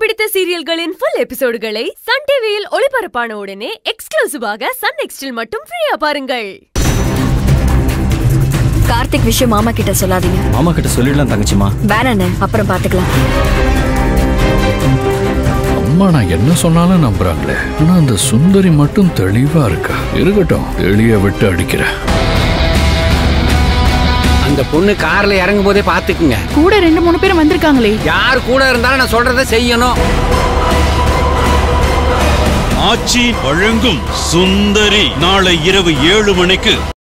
பிடித்த சீரியல்களின் full எபிசோடுகளை Sun டிவியில் ஒளிபரப்பான உடனே எக்ஸ்க்ளூசிவாக சன் நெக்ஸ்டில் மட்டும் ஃப்ரீயா பாருங்கள் கார்த்திக் விஷயம் மாமா கிட்ட சொல்லாதீங்க மாமா கிட்ட சொல்லிடலாம் தங்கச்சிமா வேணாண்ணே அப்புறம் பாத்துக்கலாம் அம்மா நான் என்ன சொன்னாலும் நம்புறாங்களே ஆனா அந்த சுந்தரி மட்டும் தெளிவா இருக்கா இருக்கட்டும் தெளிய விட்டு அடிக்கிறேன் அந்த பொண்ணு கார்ல இறங்கும் போதே பாத்துக்குங்க கூட ரெண்டு மூணு பேர் வந்திருக்காங்களே யார் கூட இருந்தாலும் நான் சொல்றதை செய்யணும் ஆச்சி வழங்கும் சுந்தரி நாளை இரவு ஏழு மணிக்கு